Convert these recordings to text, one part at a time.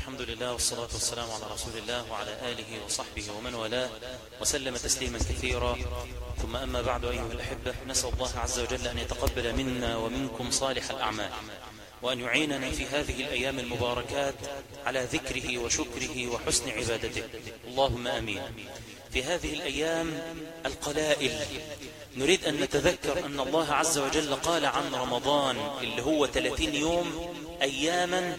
الحمد لله والصلاة والسلام على رسول الله وعلى آله وصحبه ومن والاه وسلم تسليما كثيرا ثم أما بعد أيها الأحبة نسأل الله عز وجل أن يتقبل منا ومنكم صالح الأعمال وأن يعيننا في هذه الأيام المباركات على ذكره وشكره وحسن عبادته اللهم أمين في هذه الأيام القلائل نريد أن نتذكر أن الله عز وجل قال عن رمضان اللي هو 30 يوم أياما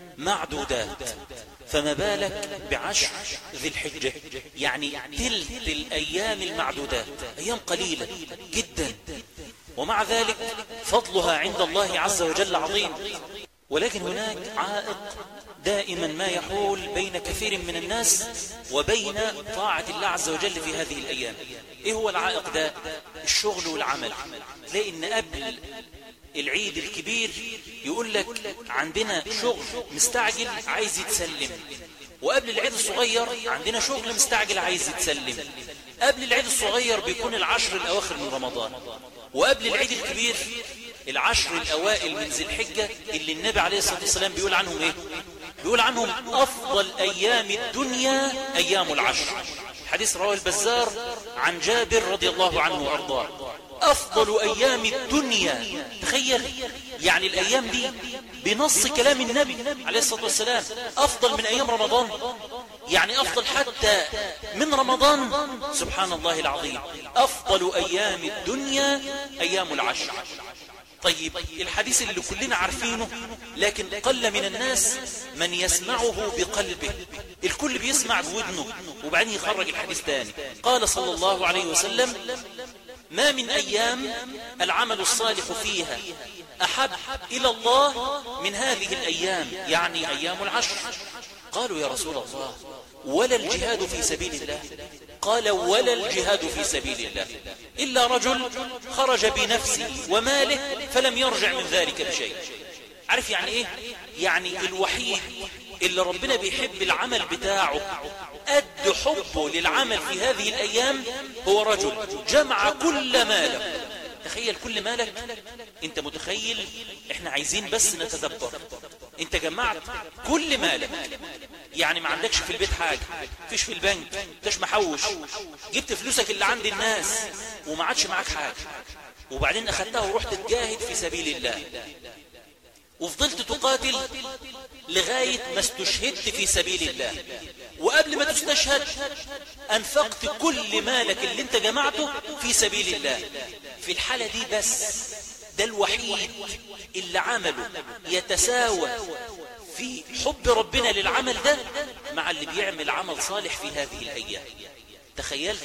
معدودات فما بالك بعشر ذي الحجة يعني تلت الأيام المعدودات أيام قليلة جدا ومع ذلك فضلها عند الله عز وجل عظيم ولكن هناك عائق دائما ما يحول بين كثير من الناس وبين طاعة الله عز وجل في هذه الأيام إيه هو العائق ده الشغل والعمل تلاقي إن قبل العيد الكبير يقول لك عندنا شغل مستعجل عايز يتسلم وقبل العيد الصغير عندنا شغل مستعجل عايز يتسلم قبل العيد الصغير بيكون العشر الأواخر من رمضان وقبل العيد الكبير العشر الأوائل من ذي الحجة اللي النبي عليه الصلاة والسلام بيقول عنهم ايه بيقول عنهم أفضل أيام الدنيا أيام العشر حديث رواه البزار عن جابر رضي الله عنه وأرضاه أفضل أيام الدنيا تخيل يعني الأيام دي بنص كلام النبي عليه الصلاة والسلام أفضل من أيام رمضان يعني أفضل حتى من رمضان سبحان الله العظيم أفضل أيام الدنيا أيام العشر طيب الحديث اللي كلنا عارفينه لكن قل من الناس من يسمعه بقلبه الكل بيسمع بودنه وبعدين يخرج الحديث تاني قال صلى الله عليه وسلم ما من أيام العمل الصالح فيها أحب إلى الله من هذه الأيام يعني أيام العشر قالوا يا رسول الله ولا الجهاد في سبيل الله قال ولا الجهاد في سبيل الله إلا رجل خرج بنفسه وماله فلم يرجع من ذلك بشيء عارف يعني ايه يعني الوحيد اللي ربنا بيحب العمل بتاعه قد حبه للعمل في هذه الأيام هو رجل جمع كل ماله تخيل كل مالك انت متخيل احنا عايزين بس نتدبر انت جمعت كل مالك يعني ما عندكش في البيت حاجة فيش في البنك انتش محوش جبت فلوسك اللي عند الناس وما عادش معاك حاجة وبعدين اخدتها ورحت تجاهد في سبيل الله وفضلت تقاتل لغاية ما استشهدت في سبيل الله وقبل ما تستشهد أنفقت كل مالك اللي انت جمعته في سبيل الله في الحالة دي بس ده الوحيد اللي عمله يتساوى في حب ربنا للعمل ده مع اللي بيعمل عمل صالح في هذه الأيام تخيلت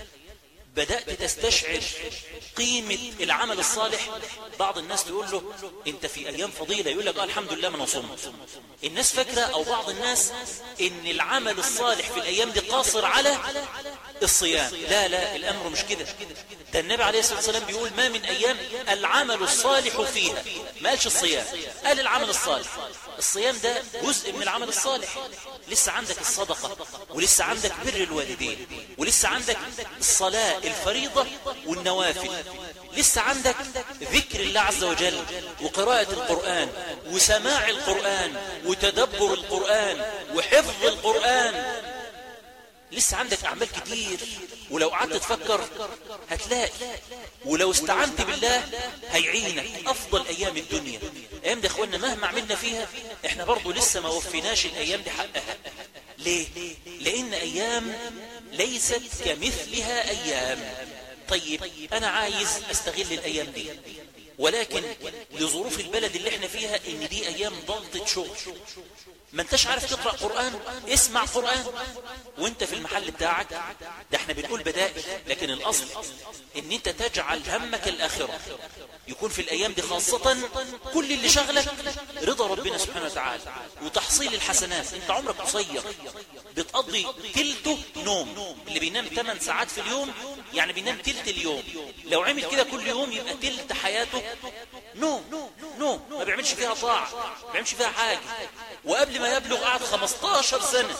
بدأت تستشعر قيمة العمل الصالح بعض الناس تقول له انت في ايام فضيلة يقول لك آه الحمد لله من صمت الناس فاكرة او بعض الناس ان العمل الصالح في الايام دي قاصر على الصيام لا لا الامر مش كده ده النبي عليه الصلاة والسلام بيقول ما من ايام العمل الصالح فيها ما قالش الصيام قال العمل الصالح الصيام ده جزء من العمل الصالح لسه عندك الصدقة ولسه عندك بر الوالدين ولسه عندك الصلاة الفريضة والنوافل لسه عندك ذكر الله عز وجل وقراءة القرآن وسماع القرآن وتدبر القرآن وحفظ القرآن لسه عندك أعمال كتير ولو قعدت تفكر هتلاقي ولو استعنت بالله هيعينك أفضل أيام الدنيا أيام دي أخوانا مهما عملنا فيها احنا برضو لسه ما وفيناش الأيام دي حقها ليه؟ لأن أيام ليست كمثلها أيام طيب أنا عايز أستغل الأيام دي ولكن لظروف البلد اللي احنا فيها ان دي ايام ضغطة شغل ما انتش عارف تقرأ قرآن اسمع قرآن وانت في المحل بتاعك ده احنا بنقول بدائل لكن الاصل ان انت تجعل همك الاخرة يكون في الايام دي خاصة كل اللي شغلك رضا ربنا سبحانه وتعالى وتحصيل الحسنات انت عمرك قصير بتقضي تلته نوم اللي بينام 8 ساعات في اليوم يعني بينام تلت اليوم لو عمل كده كل يوم يبقى تلت حياته نوم نوم ما بيعملش فيها طاعة ما بيعملش فيها حاجة وقبل ما يبلغ قعد 15 سنة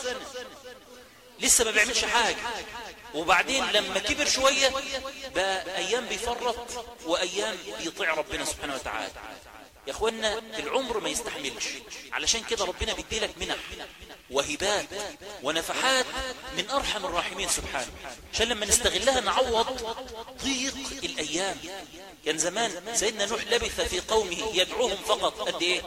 لسه ما بيعملش حاجة وبعدين لما كبر شوية بقى أيام بيفرط وأيام بيطيع ربنا سبحانه وتعالى يا اخوانا العمر ما يستحملش علشان كده ربنا بيديلك منح وهبات ونفحات من ارحم الراحمين سبحانه عشان لما نستغلها نعوض ضيق الايام كان زمان سيدنا نوح لبث في قومه يدعوهم فقط قد ايه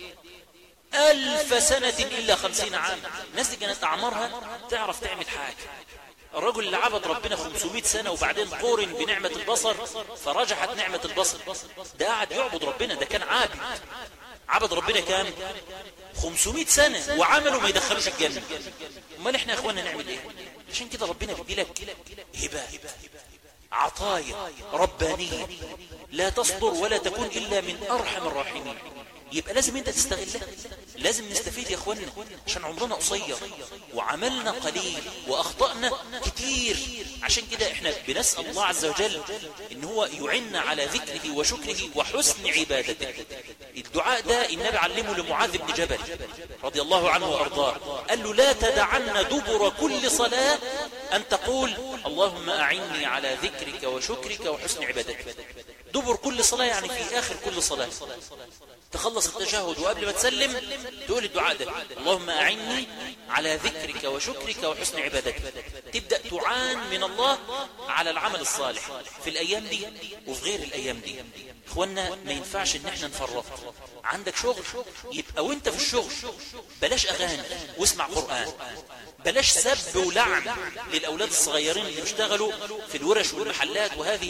ألف سنة إلا خمسين عام الناس دي كانت أعمارها تعرف تعمل حاجة الرجل اللي عبد ربنا 500 سنة وبعدين قورن بنعمة البصر فرجحت نعمة البصر ده قاعد يعبد ربنا ده كان عابد عبد ربنا كام 500 سنة وعملوا ما يدخلوش الجنة امال احنا يا اخوانا نعمل ايه عشان كده ربنا بيدي لك هبات عطايا ربانية لا تصدر ولا تكون إلا من أرحم الراحمين يبقى لازم انت تستغلها لازم نستفيد يا اخوانا عشان عمرنا قصير وعملنا قليل واخطأنا كتير عشان كده احنا بنسأل الله عز وجل ان هو يعنا على ذكره وشكره وحسن عبادته الدعاء ده النبي علمه لمعاذ بن جبل رضي الله عنه وارضاه قال له لا تدعن دبر كل صلاة ان تقول اللهم اعني على ذكرك وشكرك وحسن عبادتك دبر كل صلاة يعني في آخر كل صلاة تخلص التشهد وقبل ما تسلم تقول الدعاء ده اللهم أعني على ذكرك وشكرك وحسن عبادتك تبدأ تعان من الله على العمل الصالح في الأيام دي وفي غير الأيام دي اخوانا ما ينفعش ان احنا نفرط عندك شغل يبقى وانت في الشغل بلاش اغاني واسمع قرآن بلاش سب ولعن للأولاد الصغيرين اللي بيشتغلوا في الورش والمحلات وهذه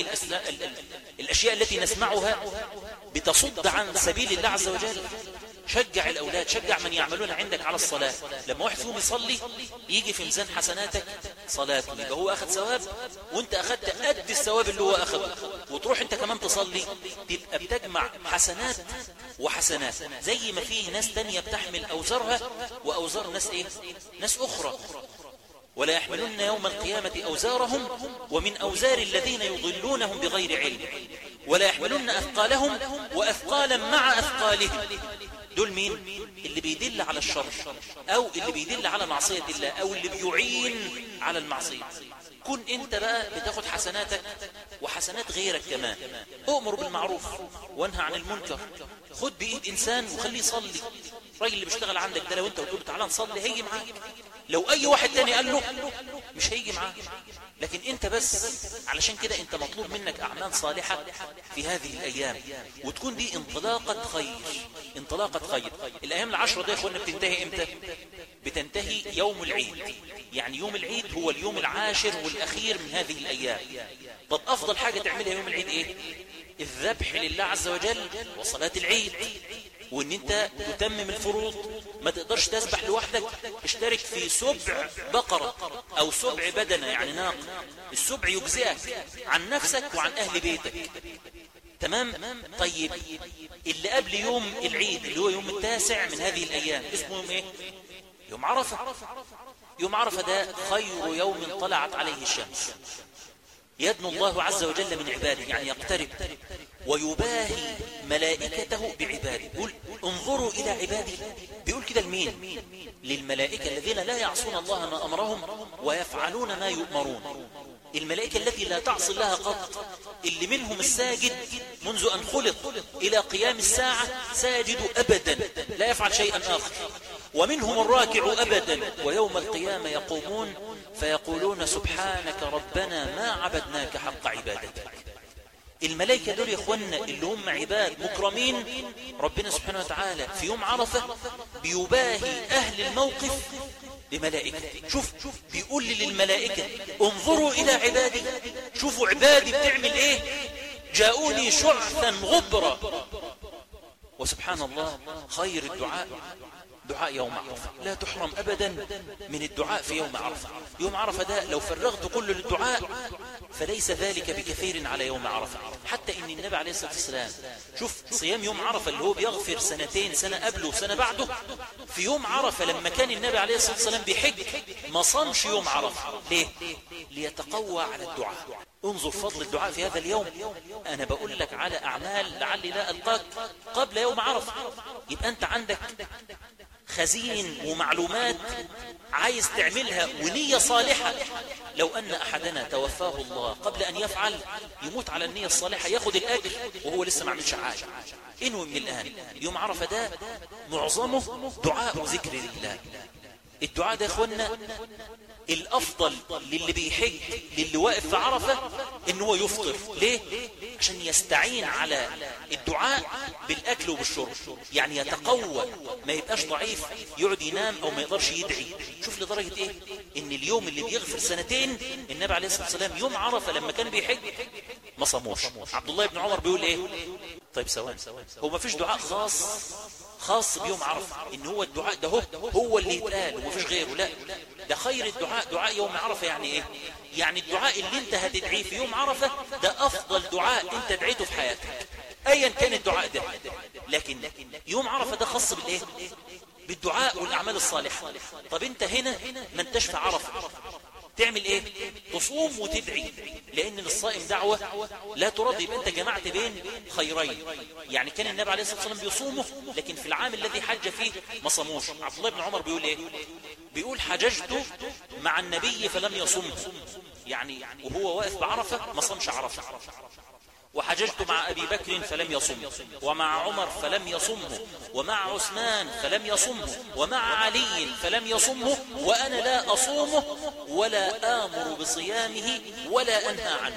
الأشياء التي نسمعها بتصد عن سبيل الله عز وجل شجع الأولاد شجع من يعملون عندك على الصلاة لما واحد فيهم يصلي يجي في ميزان حسناتك صلاته يبقى هو أخذ ثواب وانت أخذت قد الثواب اللي هو أخذه وتروح انت كمان تصلي تبقى بتجمع حسنات وحسنات زي ما فيه ناس تانية بتحمل أوزارها وأوزار ناس إيه ناس أخرى ولا يحملن يوم القيامة أوزارهم ومن أوزار الذين يضلونهم بغير علم ولا يحملن أثقالهم وأثقالا مع أثقالهم دول مين اللي بيدل على الشر أو اللي بيدل على معصية الله أو اللي بيعين على المعصية كن انت بقى بتاخد حسناتك وحسنات غيرك كمان اؤمر بالمعروف وانهى عن المنكر خد بإيد إنسان وخليه يصلي الراجل اللي بيشتغل عندك ده لو انت قلت له تعالى نصلي هيجي معاك لو اي واحد تاني قال له مش هيجي معاك لكن انت بس علشان كده انت مطلوب منك اعمال صالحة في هذه الايام وتكون دي انطلاقة خير انطلاقة خير الايام العشرة دي يا اخوانا بتنتهي امتى بتنتهي يوم العيد يعني يوم العيد هو اليوم العاشر والاخير من هذه الايام طب افضل حاجة تعملها يوم العيد ايه الذبح لله عز وجل وصلاة العيد وان انت تتمم الفروض ما تقدرش تسبح لوحدك اشترك في سبع بقرة او سبع بدنة يعني ناق السبع يجزئك عن نفسك وعن اهل بيتك تمام طيب اللي قبل يوم العيد اللي هو يوم التاسع من هذه الايام اسمه يوم ايه يوم عرفة يوم عرفة ده خير يوم طلعت عليه الشمس يدنو الله عز وجل من عباده يعني يقترب ويباهي ملائكته بعباده يقول انظروا إلى عبادي بيقول كده لمين للملائكة الذين لا يعصون الله ما أمرهم ويفعلون ما يؤمرون الملائكة التي لا تعصي الله قط اللي منهم الساجد منذ أن خلق إلى قيام الساعة ساجد أبدا لا يفعل شيئا آخر ومنهم الراكع أبدا ويوم القيامة يقومون فيقولون سبحانك ربنا ما عبدناك حق عبادتك الملائكة دول يا اخوانا اللي هم عباد مكرمين ربنا سبحانه وتعالى في يوم عرفة بيباهي أهل الموقف بملائكة شوف بيقول للملائكة انظروا إلى عبادي شوفوا عبادي بتعمل ايه جاءوني شعثا غبرا وسبحان الله خير الدعاء دعاء يوم عرفة لا تحرم أبدا من الدعاء في يوم عرفة يوم عرفة ده لو فرغت كل للدعاء فليس ذلك بكثير على يوم عرفة حتى إن النبي عليه الصلاة والسلام شوف صيام يوم عرفة اللي هو بيغفر سنتين سنة قبله وسنة بعده في يوم عرفة لما كان النبي عليه الصلاة والسلام بيحج ما صامش يوم عرفة ليه؟ ليتقوى على الدعاء انظر فضل الدعاء في هذا اليوم أنا بقول لك على أعمال لعلي لا ألقاك قبل يوم عرفة يبقى أنت عندك خزين ومعلومات عايز تعملها ونية صالحة لو أن أحدنا توفاه الله قبل أن يفعل يموت على النية الصالحة ياخد الأجر وهو لسه ما عملش حاجة إنه من الآن يوم عرفة ده معظمه دعاء وذكر لله الدعاء ده يا اخوانا الافضل للي بيحج للي واقف في عرفة ان هو يفطر ليه عشان يستعين على الدعاء بالاكل وبالشرب يعني يتقوى ما يبقاش ضعيف يقعد ينام او ما يقدرش يدعي شوف لدرجة ايه ان اليوم اللي بيغفر سنتين النبي عليه الصلاة والسلام يوم عرفة لما كان بيحج ما صاموش عبد الله بن عمر بيقول ايه طيب ثواني هو ما فيش دعاء خاص خاص بيوم عرفة ان هو الدعاء ده هو هو اللي يتقال ومفيش غيره لا ده خير الدعاء دعاء يوم عرفة يعني ايه يعني الدعاء اللي انت هتدعيه في يوم عرفة ده افضل دعاء انت دعيته في حياتك ايا كان الدعاء ده لكن يوم عرفة ده خاص بالايه بالدعاء والاعمال الصالحة طب انت هنا ما انتش في عرفة تعمل ايه تصوم وتدعي لان للصائم دعوة لا ترد يبقى انت جمعت بين خيرين يعني كان النبي عليه الصلاة والسلام بيصومه لكن في العام الذي حج فيه ما صاموش عبد الله بن عمر بيقول ايه بيقول حججت مع النبي فلم يصمه يعني وهو واقف بعرفة ما صامش عرفة وحججت مع أبي بكر فلم يصم ومع عمر فلم يصمه ومع عثمان فلم يصمه ومع علي فلم يصمه وأنا لا أصومه ولا آمر بصيامه ولا أنهى عنه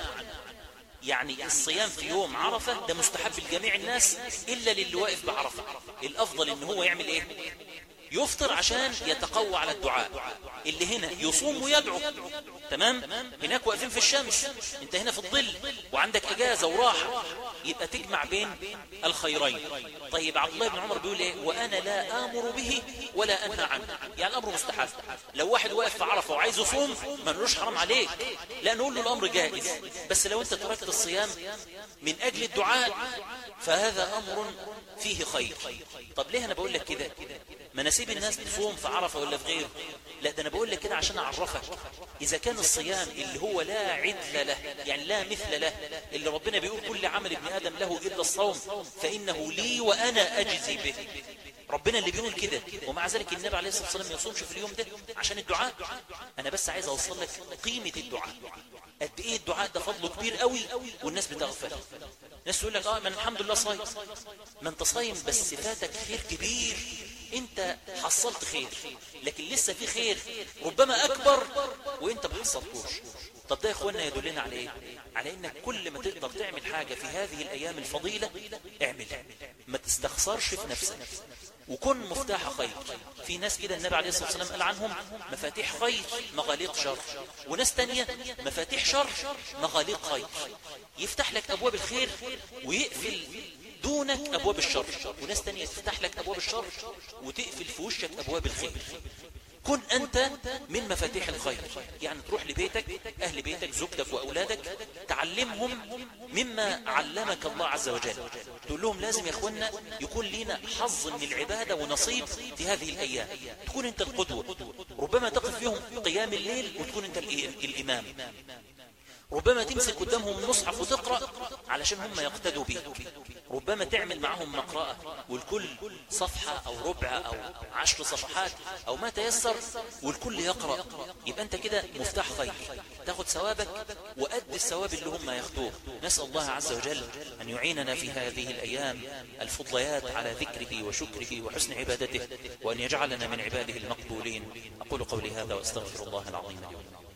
يعني الصيام في يوم عرفة ده مستحب لجميع الناس إلا للي واقف بعرفة الأفضل إن هو يعمل إيه يفطر عشان يتقوى على الدعاء اللي هنا يصوم ويدعو تمام هناك واقفين في الشمس انت هنا في الظل وعندك اجازة وراحة يبقى تجمع بين الخيرين طيب عبد الله بن عمر بيقول ايه وانا لا امر به ولا انهى عنه يعني الامر مستحب لو واحد واقف في عرفة وعايز يصوم ما نقولوش حرام عليك لا نقول له الامر جائز بس لو انت تركت الصيام من اجل الدعاء فهذا امر فيه خير طب ليه انا بقول لك كده ما نسيب الناس تصوم في عرفة ولا في غيره لا ده انا بقول لك كده عشان اعرفك اذا كان الصيام اللي هو لا عدل له يعني لا مثل له اللي ربنا بيقول كل عمل ابن ادم له الا الصوم فانه لي وانا اجزي به ربنا اللي بيقول كده ومع ذلك النبي عليه الصلاة والسلام ما يصومش في اليوم ده عشان الدعاء انا بس عايز اوصل لك قيمة الدعاء قد ايه الدعاء ده فضله كبير قوي والناس بتغفل الناس تقول لك اه من الحمد لله صايم ما انت صايم بس فاتك خير كبير انت حصلت خير لكن لسه في خير ربما اكبر وانت ما حصلتوش طب ده يا اخوانا يدلنا على ايه على انك كل ما تقدر تعمل حاجة في هذه الايام الفضيلة اعمل ما تستخسرش في نفسك وكن مفتاح خير في ناس كده النبي عليه الصلاة والسلام قال عنهم مفاتيح خير مغاليق شر وناس تانية مفاتيح شر مغاليق خير يفتح لك أبواب الخير ويقفل دونك أبواب الشر وناس تانية تفتح لك أبواب الشر وتقفل في وشك أبواب الخير كن أنت من مفاتيح الخير يعني تروح لبيتك أهل بيتك زوجتك وأولادك تعلمهم مما علمك الله عز وجل تقول لهم لازم يا أخوانا يكون لنا حظ من العبادة ونصيب في هذه الأيام تكون أنت القدوة ربما تقف فيهم قيام الليل وتكون أنت الإمام ربما تمسك قدامهم المصحف وتقرأ علشان هم يقتدوا بيك ربما تعمل معهم مقرأة والكل صفحة أو ربع أو عشر صفحات أو ما تيسر والكل يقرأ يبقى أنت كده مفتاح خير تاخد ثوابك وأد الثواب اللي هم ياخدوه نسأل الله عز وجل أن يعيننا في هذه الأيام الفضليات على ذكره وشكره وحسن عبادته وأن يجعلنا من عباده المقبولين أقول قولي هذا وأستغفر الله العظيم لي ولكم